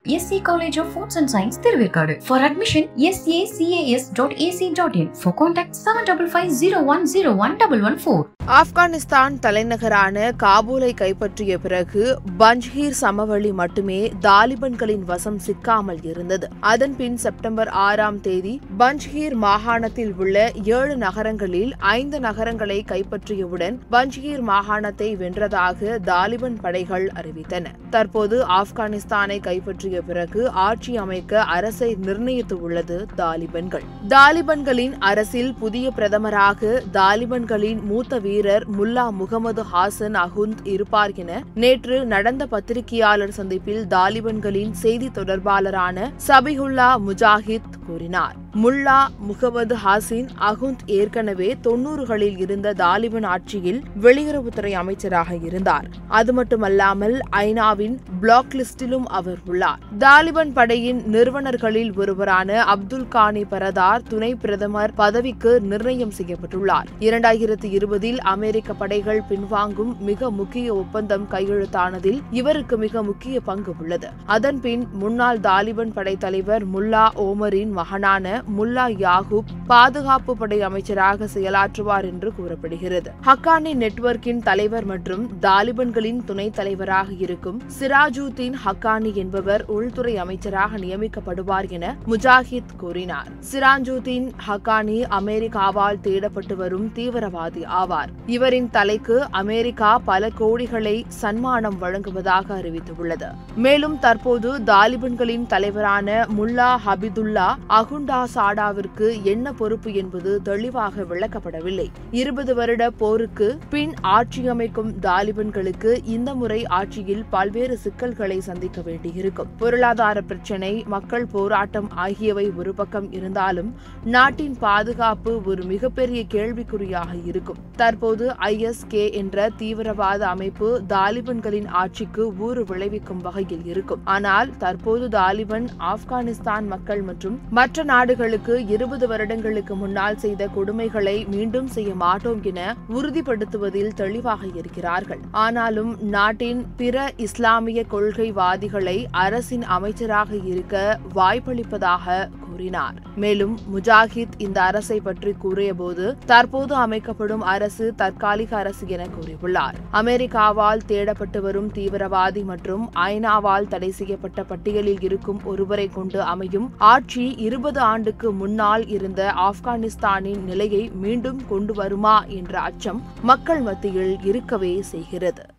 SC College of Foods and Science, Thiruvirkadu. For admission, sacas.ac.in. For contact 7550101114. Afghanistan தலைநகரான காபூலை கைப்பற்றிய பிறகு பஞ்ஹீர் சமவெளி மட்டுமே தாலிபன்களின் வசம் சிக்காமல் இருந்தது அதன் பின் செப்டம்பர் ஆறாம் தேதி பஞ்ஹீர் மாகாணத்தில் உள்ள ஏழு நகரங்களில் ஐந்து நகரங்களை கைப்பற்றியவுடன் பஞ்ஹீர் மாகாணத்தை வென்றதாக தாலிபன் படைகள் அறிவித்தன தற்போது ஆப்கானிஸ்தானை கைப்பற்றிய பிறகு ஆட்சி அமைக்க அரசை நிர்ணயித்துள்ளது தாலிபன்கள் தாலிபன்களின் அரசில் புதிய பிரதமராக தாலிபன்களின் மூத்த வீரர் முல்லா முகமது ஹாசன் அகுந்த் இருப்பார் என நேற்று நடந்த பத்திரிகையாளர் சந்திப்பில் தாலிபன்களின் செய்தி தொடர்பாளரான சபிகுல்லா முஜாஹித் கூறினார் முல்லா முகமது ஹாசின் அகுந்த் ஏற்கனவே தொன்னூறுகளில் இருந்த தாலிபன் ஆட்சியில் வெளியுறவுத்துறை அமைச்சராக இருந்தார் அது மட்டுமல்லாமல் ஐநாவின் பிளாக் லிஸ்டிலும் அவர் உள்ளார் தாலிபன் படையின் நிறுவனர்களில் ஒருவரான அப்துல் கானி பரதார் துணை பிரதமர் பதவிக்கு நிர்ணயம் செய்யப்பட்டுள்ளார் இரண்டாயிரத்தி இருபதில் அமெரிக்க படைகள் பின்வாங்கும் மிக முக்கிய ஒப்பந்தம் கையெழுத்தானதில் இவருக்கு மிக முக்கிய பங்கு உள்ளது அதன்பின் முன்னாள் தாலிபன் படை தலைவர் முல்லா ஓமரின் மகனான முல்லா யாகூப் பாதுகாப்பு படை அமைச்சராக செயலாற்றுவார் என்று கூறப்படுகிறது ஹக்கானி நெட்வொர்க்கின் தலைவர் மற்றும் தாலிபன்களின் துணைத் தலைவராக இருக்கும் சிராஜுதீன் ஹக்கானி என்பவர் உள்துறை அமைச்சராக நியமிக்கப்படுவார் என முஜாஹித் கூறினார் சிராஜுதீன் ஹக்கானி அமெரிக்காவால் தேடப்பட்டு வரும் தீவிரவாதி ஆவார் இவரின் தலைக்கு அமெரிக்கா பல கோடிகளை சன்மானம் வழங்குவதாக அறிவித்துள்ளது மேலும் தற்போது தாலிபன்களின் தலைவரான முல்லா ஹபிதுல்லா அகுண்டா சாடாவிற்கு என்ன பொறுப்பு என்பது தெளிவாக விளக்கப்படவில்லை இருபது வருட போருக்கு பின் ஆட்சியமைக்கும் தாலிபன்களுக்கு இந்த முறை ஆட்சியில் பல்வேறு சிக்கல்களை சந்திக்க வேண்டியிருக்கும் பொருளாதார பிரச்சினை மக்கள் போராட்டம் ஆகியவை ஒரு பக்கம் இருந்தாலும் நாட்டின் பாதுகாப்பு ஒரு மிகப்பெரிய கேள்விக்குறியாக இருக்கும் தற்போது ஐஎஸ்கே என்ற தீவிரவாத அமைப்பு தாலிபன்களின் ஆட்சிக்கு ஊறு விளைவிக்கும் வகையில் இருக்கும் ஆனால் தற்போது தாலிபன் ஆப்கானிஸ்தான் மக்கள் மற்றும் மற்ற நாடுகளுக்கு இருபது வருடங்களுக்கு முன்னால் செய்த கொடுமைகளை மீண்டும் செய்ய மாட்டோம் என உறுதிப்படுத்துவதில் தெளிவாக இருக்கிறார்கள் ஆனாலும் நாட்டின் பிற இஸ்லாமிய கொள்கைவாதிகளை அரசின் அமைச்சராக இருக்க வாய்ப்பளிப்பதாக கூறினார் மேலும் முஜாஹித் இந்த அரசை பற்றி கூறியபோது தற்போது அமைக்கப்படும் அரசு தற்காலிக அரசு என கூறியுள்ளார் அமெரிக்காவால் தேடப்பட்டு வரும் தீவிரவாதி மற்றும் ஐநாவால் தடை செய்யப்பட்ட பட்டியலில் இருக்கும் ஒருவரை கொண்டு அமையும் ஆட்சி இருபது ஆண்டுக்கு முன்னால் இருந்த ஆப்கானிஸ்தானின் நிலையை மீண்டும் கொண்டு வருமா என்ற அச்சம் மக்கள் மத்தியில் இருக்கவே செய்கிறது